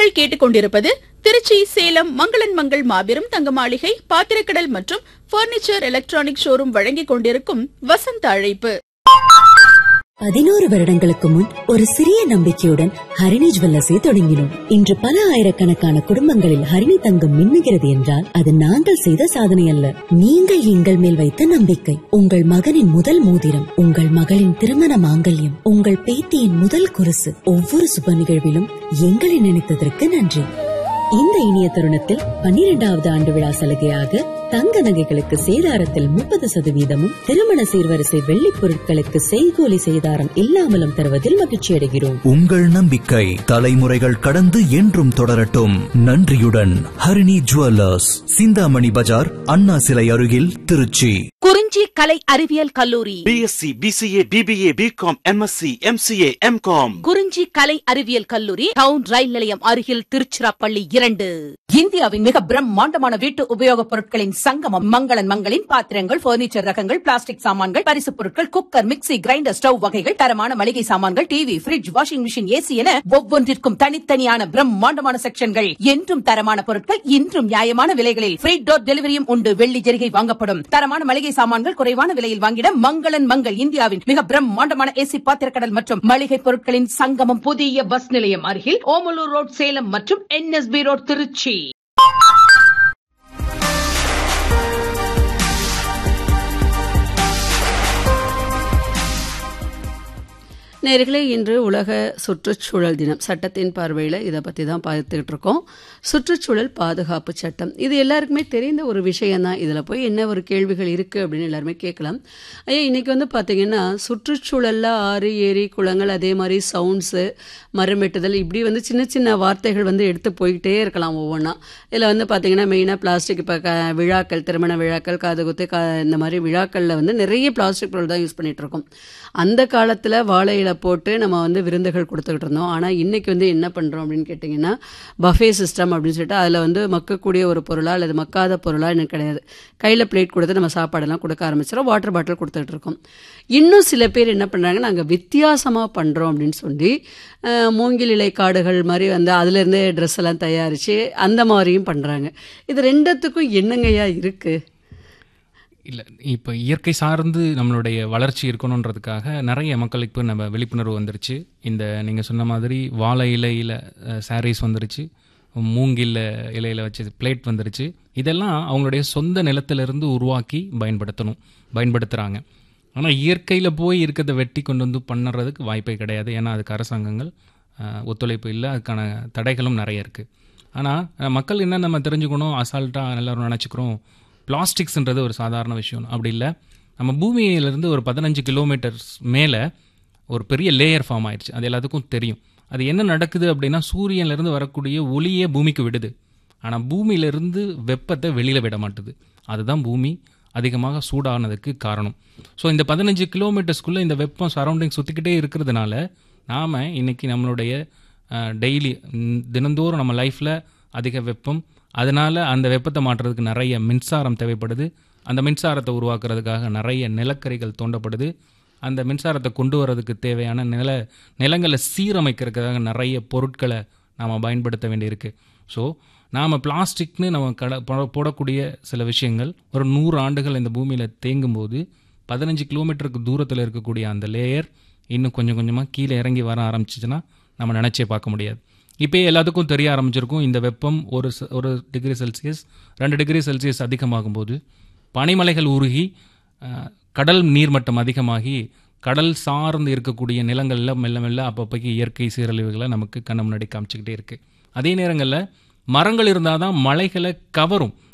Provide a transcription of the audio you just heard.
நீங்கள் கேட்டுக்கொண்டிருப்பது திருச்சி சேலம் மங்களன் மங்கள் மாபெரும் தங்க மாளிகை பாத்திரக்கடல் மற்றும் பர்னிச்சர் எலக்ட்ரானிக் ஷோரூம் வழங்கிக் கொண்டிருக்கும் வசந்த அழைப்பு பதினோரு வருடங்களுக்கு முன் ஒரு சிறிய நம்பிக்கையுடன் ஹரிணி ஜுவல்லர்ஸை தொடங்கினோம் இன்று பல ஆயிரக்கணக்கான குடும்பங்களில் ஹரிணி தங்கம் மின்னுகிறது என்றால் அது நாங்கள் செய்த சாதனை அல்ல நீங்கள் எங்கள் மேல் வைத்த நம்பிக்கை உங்கள் மகனின் முதல் மோதிரம் உங்கள் மகளின் திருமண மாங்கல்யம் உங்கள் பேத்தியின் முதல் குருசு ஒவ்வொரு சுப நிகழ்விலும் எங்களை நினைத்ததற்கு நன்றி இந்த இனிய தருணத்தில் பன்னிரெண்டாவது ஆண்டு விழா சலுகையாக தங்க நகைகளுக்கு சேதாரத்தில் முப்பது சதவீதமும் திருமண சீர்வரிசை வெள்ளிப் பொருட்களுக்கு செய்கூலி சேதாரம் இல்லாமலும் தருவதில் மகிழ்ச்சி அடைகிறோம் உங்கள் நம்பிக்கை தலைமுறைகள் கடந்து என்றும் தொடரட்டும் நன்றியுடன் ஹரிணி ஜுவல்லர்ஸ் சிந்தாமணி பஜார் அண்ணா சிலை அருகில் திருச்சி குறிஞ்சி கலை அறிவியல் கல்லூரி BSc BCA BBA BCom MSc MCA MCom Kurinji கலை அறிவியல் கல்லூரி டவுன் ரயில் நிலையம் அருகில் திருச்சிராப்பள்ளி இரண்டு இந்தியாவின் மிக பிரம்மாண்டமான வீட்டு உபயோகப் பொருட்களின் சங்கமம் மங்களன் மங்களின் பாத்திரங்கள் பர்னிச்சர் ரகங்கள் பிளாஸ்டிக் சாமான்கள் பரிசுப் பொருட்கள் குக்கர் மிக்ஸி கிரைண்டர் ஸ்டவ் வகைகள் தரமான மளிகை சாமான்கள் TV fridge washing machine AC என ஒவ்வொன்றிற்கும் தனித்தனியான பிரம்மாண்டமான செக்ஷன்கள் என்றும் தரமான பொருட்கள் இன்றும் நியாயமான விலைகளில் ஃப்ரீ டோர் டெலிவரியும் உண்டு வெள்ளி ஜெரிகை வாங்கப்படும் தரமான மளிகை சாமான்கள் குறைவான விலையில் வாங்கிட மங்களன் மங்கள் இந்தியாவின் மிக பிரம்மாண்டமான ஏசி பாத்திரக்கடல் மற்றும் மளிகை பொருட்களின் சங்கமம் புதிய பஸ் நிலையம் அருகில் ஓமலூர் ரோட் சேலம் மற்றும் என்எஸ்பி ரோட் திருச்சி நேர்களே இன்று உலக சுற்றுச்சூழல் தினம் சட்டத்தின் பார்வையில் இதை பற்றி தான் பார்த்துக்கிட்டு இருக்கோம் சுற்றுச்சூழல் பாதுகாப்பு சட்டம் இது எல்லாருக்குமே தெரிந்த ஒரு விஷயம்தான் இதில் போய் என்ன ஒரு கேள்விகள் இருக்குது அப்படின்னு எல்லாருமே கேட்கலாம் ஐயா இன்றைக்கி வந்து பார்த்திங்கன்னா சுற்றுச்சூழலில் ஆறு ஏரி குளங்கள் அதே மாதிரி சவுண்ட்ஸு மரம் வெட்டுதல் இப்படி வந்து சின்ன சின்ன வார்த்தைகள் வந்து எடுத்து போய்கிட்டே இருக்கலாம் ஒவ்வொன்றா இதில் வந்து பார்த்திங்கன்னா மெயினாக பிளாஸ்டிக் இப்போ க விழாக்கள் திருமண விழாக்கள் காதுகுத்து கா இந்த மாதிரி விழாக்களில் வந்து நிறைய பிளாஸ்டிக் பொருள் தான் யூஸ் பண்ணிகிட்டு இருக்கோம் அந்த காலத்தில் வாழை இலை போட்டு நம்ம வந்து விருந்துகள் கொடுத்துக்கிட்டு இருந்தோம் ஆனால் இன்றைக்கி வந்து என்ன பண்ணுறோம் அப்படின்னு கேட்டிங்கன்னா பஃபே சிஸ்டம் அப்படின்னு சொல்லிட்டு அதில் வந்து மக்கக்கூடிய ஒரு பொருளா அல்லது மக்காத பொருளா எனக்கு கிடையாது கையில் பிளேட் கொடுத்து நம்ம சாப்பாடெல்லாம் கொடுக்க ஆரம்பிச்சிடும் வாட்டர் பாட்டில் கொடுத்துட்டு இருக்கோம் இன்னும் சில பேர் என்ன பண்ணுறாங்க நாங்கள் வித்தியாசமாக பண்ணுறோம் அப்படின்னு சொல்லி அஹ், மூங்கில் இலை காடுகள் மாதிரி வந்து அதுலேருந்தே ட்ரெஸ் எல்லாம் தயாரித்து அந்த மாதிரியும் பண்ணுறாங்க இது ரெண்டுத்துக்கும் என்னங்கய்யா இருக்குது இல்லை இப்போ இயற்கை சார்ந்து நம்மளுடைய வளர்ச்சி இருக்கணுன்றதுக்காக நிறைய மக்களுக்கு நம்ம விழிப்புணர்வு வந்துருச்சு இந்த நீங்கள் சொன்ன மாதிரி வாழை இலையில் சாரீஸ் வந்துருச்சு மூங்கில்ல இலையில் வச்சு பிளேட் வந்துருச்சு இதெல்லாம் அவங்களுடைய சொந்த நிலத்திலிருந்து உருவாக்கி பயன்படுத்தணும் பயன்படுத்துகிறாங்க ஆனால் இயற்கையில் போய் இருக்கிறத வெட்டி கொண்டு வந்து பண்ணுறதுக்கு வாய்ப்பே கிடையாது ஏன்னா அதுக்கு அரசாங்கங்கள் அஹ், ஒத்துழைப்பு இல்லை அதுக்கான தடைகளும் நிறைய இருக்குது ஆனால் மக்கள் என்ன நம்ம தெரிஞ்சுக்கணும் அசால்ட்டாக எல்லாரும் நினச்சிக்கிறோம் பிளாஸ்டிக்ஸ்ன்றது ஒரு சாதாரண விஷயம் அப்படி இல்லை நம்ம பூமியிலிருந்து ஒரு பதினஞ்சு கிலோமீட்டர்ஸ் மேலே ஒரு பெரிய லேயர் ஃபார்ம் ஆயிடுச்சு அது எல்லாத்துக்கும் தெரியும் அது என்ன நடக்குது அப்படின்னா சூரியன்லேருந்து வரக்கூடிய ஒளியே பூமிக்கு விடுது ஆனால் பூமியிலிருந்து வெப்பத்தை வெளியில் விட மாட்டுது அதுதான் பூமி அதிகமாக சூடானதுக்கு காரணம் ஸோ இந்த பதினஞ்சு கிலோமீட்டர்ஸ்க்குள்ளே இந்த வெப்பம் சரௌண்டிங் சுற்றிக்கிட்டே இருக்கிறதுனால நாம் இன்னைக்கு நம்மளுடைய டெய்லி தினந்தோறும் நம்ம லைஃப்பில் அதிக வெப்பம் அதனால் அந்த வெப்பத்தை மாற்றுறதுக்கு நிறைய மின்சாரம் தேவைப்படுது அந்த மின்சாரத்தை உருவாக்குறதுக்காக நிறைய நிலக்கரிகள் தோண்டப்படுது அந்த மின்சாரத்தை கொண்டு வரதுக்கு தேவையான நில நிலங்களை சீரமைக்கிறதுக்காக நிறைய பொருட்களை நாம் பயன்படுத்த வேண்டியிருக்கு ஸோ நாம் பிளாஸ்டிக்னு நம்ம கட போ- போடக்கூடிய சில விஷயங்கள் ஒரு நூறு ஆண்டுகள் இந்த பூமியில் தேங்கும்போது பதினஞ்சு கிலோமீட்டருக்கு தூரத்தில் இருக்கக்கூடிய அந்த லேயர் இன்னும் கொஞ்சம் கொஞ்சமாக கீழே இறங்கி வர ஆரம்பிச்சிச்சுன்னா நம்ம நினச்சே பார்க்க முடியாது இப்போ எல்லாத்துக்கும் தெரிய ஆரம்பிச்சிருக்கும் இந்த வெப்பம் ஒரு ச- ஒரு டிகிரி செல்சியஸ் ரெண்டு டிகிரி செல்சியஸ் அதிகமாகும்போது பனிமலைகள் உருகி அஹ், கடல் நீர்மட்டம் அதிகமாகி கடல் சார்ந்து இருக்கக்கூடிய நிலங்களில் மெல்ல மெல்ல அப்பப்போக்கு இயற்கை சீரழிவுகளை நமக்கு கண்ணு முன்னாடி காமிச்சிக்கிட்டே இருக்குது அதே நேரங்களில் மரங்கள் இருந்தால் தான் மலைகளை கவரும்